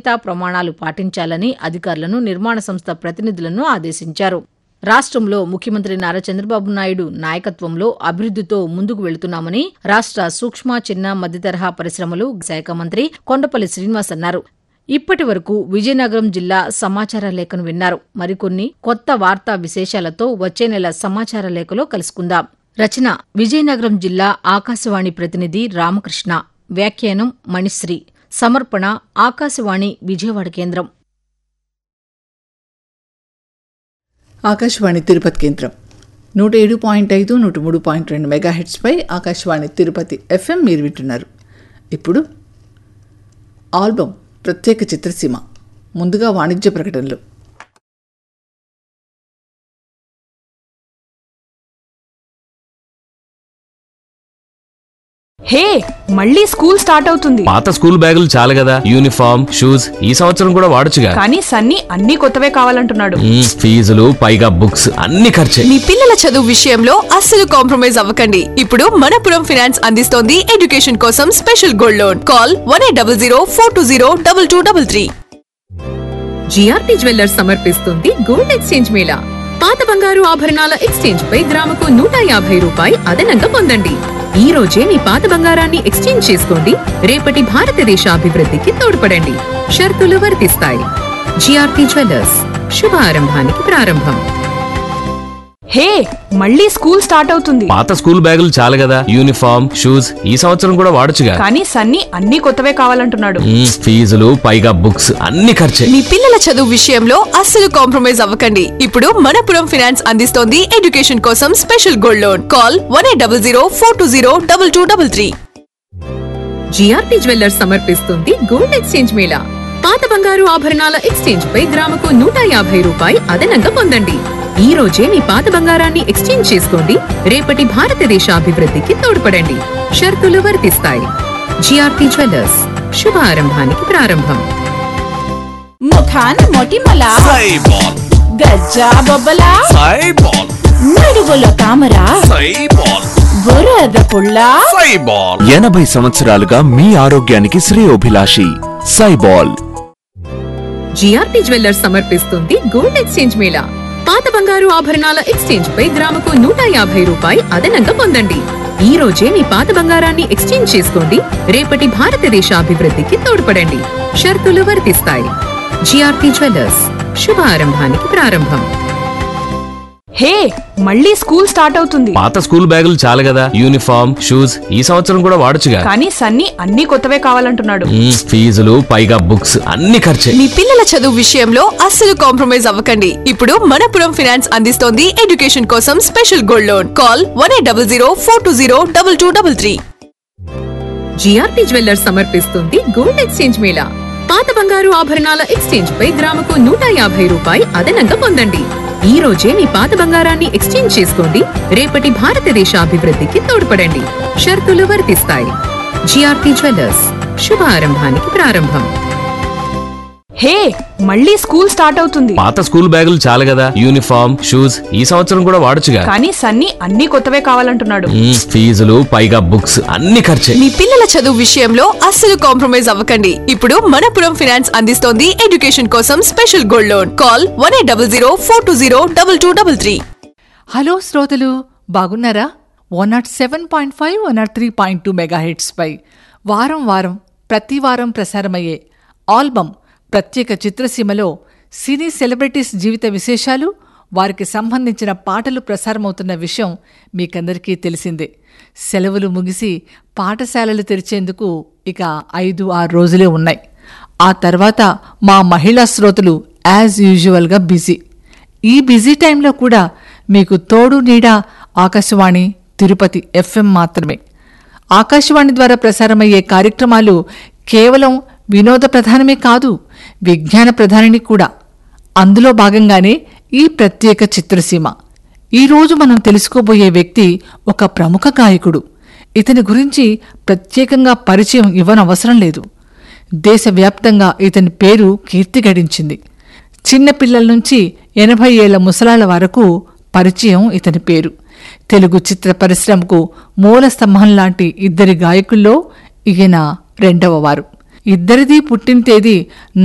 నాణ్యతా ప్రమాణాలు పాటించాలని అధికారులను నిర్మాణ సంస్థ ప్రతినిధులను ఆదేశించారు రాష్ట్రంలో ముఖ్యమంత్రి నారా చంద్రబాబు నాయుడు నాయకత్వంలో అభివృద్దితో ముందుకు వెళుతున్నామని రాష్ట్ర సూక్ష్మ చిన్న మధ్యతరహా పరిశ్రమలు శాఖ మంత్రి కొండపల్లి శ్రీనివాస్ అన్నారు ఇప్పటి వరకు విజయనగరం జిల్లా సమాచార లేఖను విన్నారు మరికొన్ని కొత్త వార్తా విశేషాలతో వచ్చే నెల సమాచార లేఖలో కలుసుకుందాం రచన విజయనగరం జిల్లా ఆకాశవాణి ప్రతినిధి రామకృష్ణ వ్యాఖ్యానం మణిశ్రీ సమర్పణ ఆకాశవాణి విజయవాడ కేంద్రం ఆకాశవాణి తిరుపతి కేంద్రం నూట ఏడు పాయింట్ ఐదు నూట మూడు పాయింట్ రెండు మెగాహెట్స్పై ఆకాశవాణి తిరుపతి ఎఫ్ఎం మీరు వింటున్నారు ఇప్పుడు ఆల్బమ్ ప్రత్యేక చిత్రసీమ ముందుగా వాణిజ్య ప్రకటనలు హే మళ్ళీ స్కూల్ స్టార్ట్ అవుతుంది పాత స్కూల్ బ్యాగులు చాలు కదా యూనిఫామ్ షూస్ ఈ సంవత్సరం కూడా వాడొచ్చుగా కానీ సన్నీ అన్ని కొత్తవే కావాలంటున్నాడు మ్మ్, ఫీజులు పైగా బుక్స్ అన్ని ఖర్చే మీ పిల్లల చదువు విషయంలో అస్సలు కాంప్రమైజ్ అవ్వకండి ఇప్పుడు మనపురం ఫినాన్స్ అందిస్తోంది ఎడ్యుకేషన్ కోసం special gold loan call one eight double zero four two zero double two double three GRP jewellers సమర్పిస్తుంది గోల్డ్ ఎక్స్చేంజ్ మేళా పాత బంగారు ఆభరణాల ఎక్స్చేంజ్ పై గ్రాముకు నూట యాభై రూపాయి అదనంగా పొందండి ఈ రోజే మీ పాత బంగారాన్ని ఎక్స్చేంజ్ చేసుకోండి రేపటి భారతదేశ అభివృద్ధికి తోడ్పడండి షరతులు వర్తిస్తాయి జిఆర్పి జ్యువెల్లర్స్ శుభ ఆరంభానికి ప్రారంభం హే మళ్ళీ స్కూల్ స్టార్ట్ అవుతుంది పాత స్కూల్ బ్యాగులు చాలు కదా యూనిఫామ్ షూస్ ఈ సంవత్సరం కూడా వాడొచ్చుగా కానీ సన్నీ అన్ని కొత్తవే కావాలంటున్నాడు మ్మ్, ఫీజులు పైగా బుక్స్ అన్ని ఖర్చే మీ పిల్లల చదువు విషయంలో అస్సలు కాంప్రమైజ్ అవ్వకండి ఇప్పుడు మనపురం ఫినాన్స్ అందిస్తోంది ఎడ్యుకేషన్ కోసం special gold loan call one eight double zero four two zero double two double three GRP jewellers సమర్పిస్తుంది గోల్డ్ ఎక్స్చేంజ్ మేళా పాత బంగారు ఆభరణాల ఎక్స్చేంజ్ పై గ్రాముకు నూట యాభై రూపాయి అదనంగా పొందండి ఈ రోజే మీ పాత బంగారాన్ని ఎక్స్చేంజ్ చేసుకోండి రేపటి భారతదేశ అభివృద్ధికి తోడ్పడండి షరతులు వర్తిస్తాయి జిఆర్పి జ్యువెల్లర్స్ శుభ ఆరంభానికి ప్రారంభం ముఖాన మొటిమల సైబాల్ గజ్జా బొబ్బల సైబాల్ నడుగుల తామర సైబాల్ బురద పుల్ల సైబాల్ ఎనభై సంవత్సరాలుగా మీ ఆరోగ్యానికి శ్రేయోభిలాషి సైబాల్ జిఆర్పి జ్యువెల్లర్స్ సమర్పిస్తుంది గోల్డ్ ఎక్స్చేంజ్ మేళా పాత బంగారు ఆభరణాల ఎక్స్చేంజ్ పై గ్రాముకు నూట యాభై రూపాయి అదనంగా పొందండి ఈ రోజే మీ పాత బంగారాన్ని ఎక్స్చేంజ్ చేసుకోండి రేపటి భారతదేశ అభివృద్ధికి తోడ్పడండి షరతులు వర్తిస్తాయి జిఆర్పి జ్యువెల్లర్స్ శుభ ఆరంభానికి ప్రారంభం హే మళ్ళీ స్కూల్ స్టార్ట్ అవుతుంది పాత స్కూల్ బ్యాగులు చాలు కదా యూనిఫామ్ షూస్ ఈ సంవత్సరం కూడా వాడొచ్చుగా కానీ సన్నీ అన్ని కొత్తవే కావాలంటున్నాడు మ్మ్, ఫీజులు పైగా బుక్స్ అన్ని ఖర్చే మీ పిల్లల చదువు విషయంలో అస్సలు కాంప్రమైజ్ అవ్వకండి ఇప్పుడు మనపురం ఫినాన్స్ అందిస్తోంది ఎడ్యుకేషన్ కోసం special gold loan call one eight double zero four two zero double two double three GRP jewellers సమర్పిస్తుంది గోల్డ్ ఎక్స్చేంజ్ మేళా పాత బంగారు ఆభరణాల ఎక్స్చేంజ్ పై గ్రాముకు నూట యాభై రూపాయి అదనంగా పొందండి ఈ రోజే మీ పాత బంగారాన్ని ఎక్స్చేంజ్ చేసుకోండి రేపటి భారతదేశ అభివృద్ధికి తోడ్పడండి షరతులు వర్తిస్తాయి జిఆర్పి జ్యువెల్లర్స్ శుభ ఆరంభానికి ప్రారంభం హే మళ్ళీ స్కూల్ స్టార్ట్ అవుతుంది పాత స్కూల్ బ్యాగులు చాలు కదా యూనిఫామ్ షూస్ ఈ సంవత్సరం కూడా వాడొచ్చుగా కానీ సన్నీ అన్ని కొత్తవే కావాలంటున్నాడు మ్మ్, ఫీజులు పైగా బుక్స్ అన్ని ఖర్చే మీ పిల్లల చదువు విషయంలో అస్సలు కాంప్రమైజ్ అవ్వకండి ఇప్పుడు మనపురం ఫినాన్స్ అందిస్తోంది ఎడ్యుకేషన్ కోసం special gold loan call one eight double zero four two zero double two double three hello శ్రోతలు బాగున్నారా one not seven point five one not three point two మెగాహెట్స్పై వారం వారం ప్రతి వారం ప్రసారమయ్యే ఆల్బమ్ ప్రత్యేక చిత్రసీమలో సినీ సెలబ్రిటీస్ జీవిత విశేషాలు వారికి సంబంధించిన పాటలు ప్రసారమవుతున్న విషయం మీకందరికీ తెలిసిందే సెలవులు ముగిసి పాఠశాలలు తెరిచేందుకు ఇక ఐదు ఆరు రోజులే ఉన్నాయి ఆ తర్వాత మా మహిళా శ్రోతలు యాజ్ యూజువల్గా బిజీ ఈ బిజీ టైంలో కూడా మీకు తోడు నీడ ఆకాశవాణి తిరుపతి ఎఫ్ఎం మాత్రమే ఆకాశవాణి ద్వారా ప్రసారమయ్యే కార్యక్రమాలు కేవలం వినోద ప్రధానమే కాదు విజ్ఞాన ప్రధానిని కూడా అందులో భాగంగానే ఈ ప్రత్యేక చిత్రసీమ ఈరోజు మనం తెలుసుకోబోయే వ్యక్తి ఒక ప్రముఖ గాయకుడు ఇతని గురించి ప్రత్యేకంగా పరిచయం ఇవ్వనవసరం లేదు దేశవ్యాప్తంగా ఇతని పేరు కీర్తి గడించింది చిన్నపిల్లల నుంచి ఎనభై ఏళ్ల ముసలాళ్ల వరకు పరిచయం ఇతని పేరు తెలుగు చిత్ర పరిశ్రమకు మూల స్తంభం లాంటి ఇద్దరి గాయకుల్లో ఈయన రెండవ వారు ఇద్దరిదీ పుట్టిన తేదీ